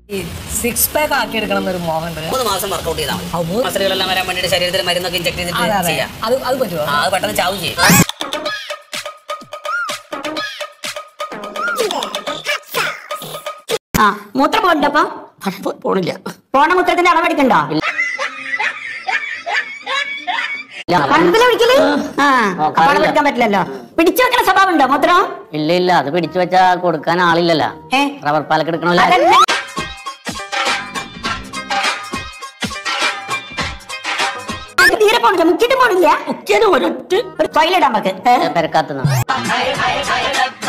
ഈ six pack ആക്കി എടുക്കണം എന്നൊരു മോഹൻ ഉണ്ട് മൂന്ന് മാസം വർക്കൗട്ട് ചെയ്താൽ ആ, മതി മൂന്ന്- മസിലുകളെല്ലാം വരാൻ വേണ്ടിയിട്ട് ശരീരത്തിൽ മരുന്നൊക്കെ ഇഞ്ചക്ട് അതെ ചെയ്തിട്ട് അതെ ചെയ്യാം അത് അത് പറ്റുമോ ആ അത് പെട്ടെന്ന് ചാവും ചെയ്യും ആ മൂത്രം പോണ്ടപ്പോ പോണില്ല പോണ മൂത്രത്തിന്റെ അളവെടുക്കണ്ടോ കണക്കിൽ ഒഴിക്കല് ആ അപ്പൊ അളവെടുക്കാൻ പറ്റില്ലല്ലോ പിടിച്ചു വെക്കണ സ്വഭാവം ഉണ്ടോ മൂത്രം ഇല്ല ഇല്ല അത് പിടിച്ചു വെച്ചാ കൊടുക്കാൻ ആളില്ലല്ലോ ഏ റബ്ബർ പാലൊക്കെ എടുക്കണല്ലോ അതല്ല അത് തീരെ പോണില്ല മുക്കിട്ട് പോണില്ല ഒറ്റ ഒരു ടോയ്ലറ്റ് നമുക്ക് പെരക്കാത്തുനിന്ന്